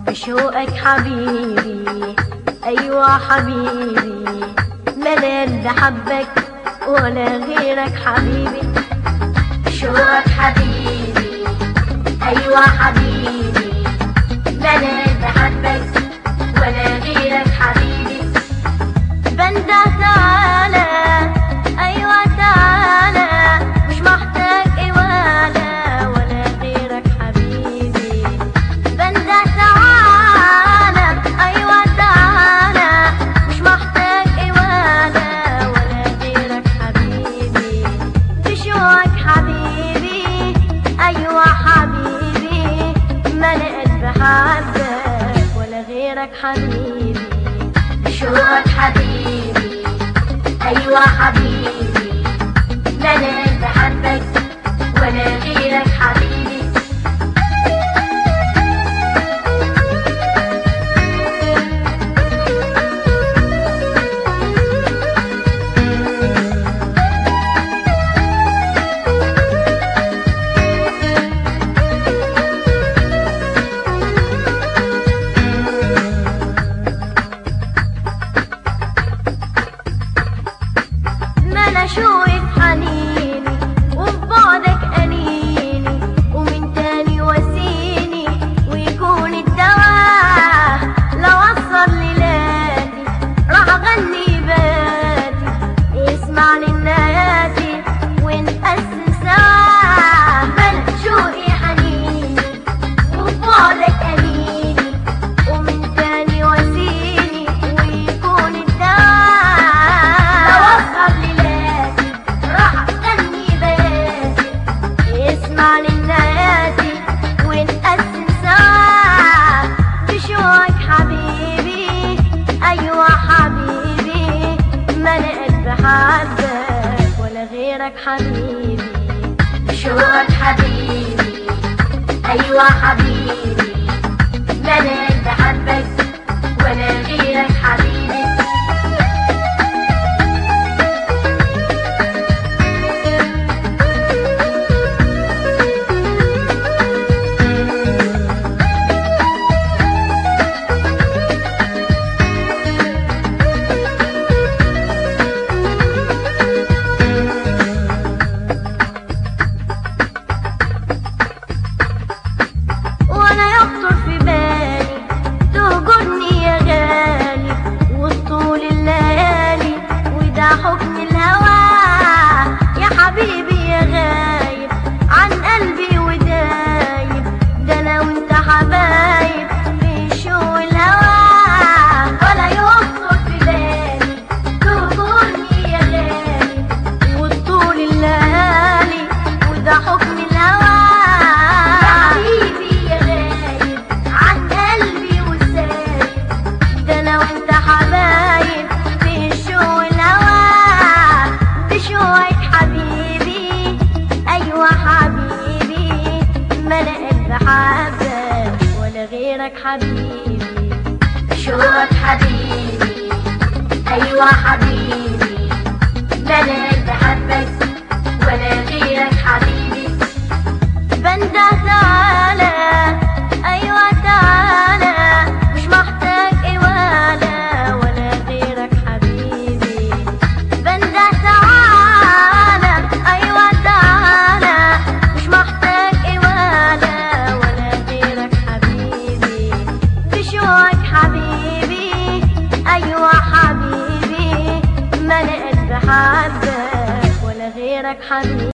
بشوقك حبيبي أيوة حبيبي ملل بحبك ولا غيرك حبيبي بشوقك حبيبي أيوة حبيبي ملل بحبك ولا غيرك حبيبي بنده تعالى أيوة تعالى مش محتاج إوالة ولا غيرك حبيبي بنده تعالى أيوة تعالى مش محتاج إوالة ولا غيرك حبيبي بشوقك حبيبي أيوة حبيبي ملء بحبك ولا غيرك حبيبي بشوقك حبيبي أيوة حبيبي ملء بحبك ولا غيرك حبيبي ما انا شوقك حنيني وفي بعدك انيني ومن تاني واسيني ويكون الدواء لو اثر ليلاتي راح اغني باتي اسمعني النياتي ونقسم سوا ما انا شوقي حنيني وفي بعدك انيني ومن تاني واسيني ويكون الدواء لو اسهر ليلاتي راح اغني بياتي اسمع للنياتي ونقسم سوا بشوقك حبيبي ايوه حبيبي ملئت بحبك ولا غيرك حبيبي بشوقك حبيبي ايوه حبيبي ملئت بحبك ولا غيرك حبيبي وانا يخطر في بالي تهجرني يا غالي وطول الليالي وده حكم الهوى يا حبيبي يا غايب عن قلبي ودايب ده انا وانت حبايب في شو الهوى ولا يخطر في بالي تهجرني يا غالي وطول الليالي وده حكم الهوى يا حبيبي يا غايب عن قلبي وسايب ده انا وانت حبايب في شو الهوى بشوقك حبيبي ايوه حبيبي ملأت بحبك ولا غيرك حبيبي بشوقك حبيبي ايوه حبيبي ملأت بحبك ولا غيرك حبيبي بنده تعالى ايوه تعالى مش محتاج إوالة ولا غيرك حبيبي بنده تعالى ايوه تعالى مش محتاج إوالة ولا غيرك حبيبي بشوقك حبيبي ايوه حبيبي ملئت بحبك ولا غيرك حبيبي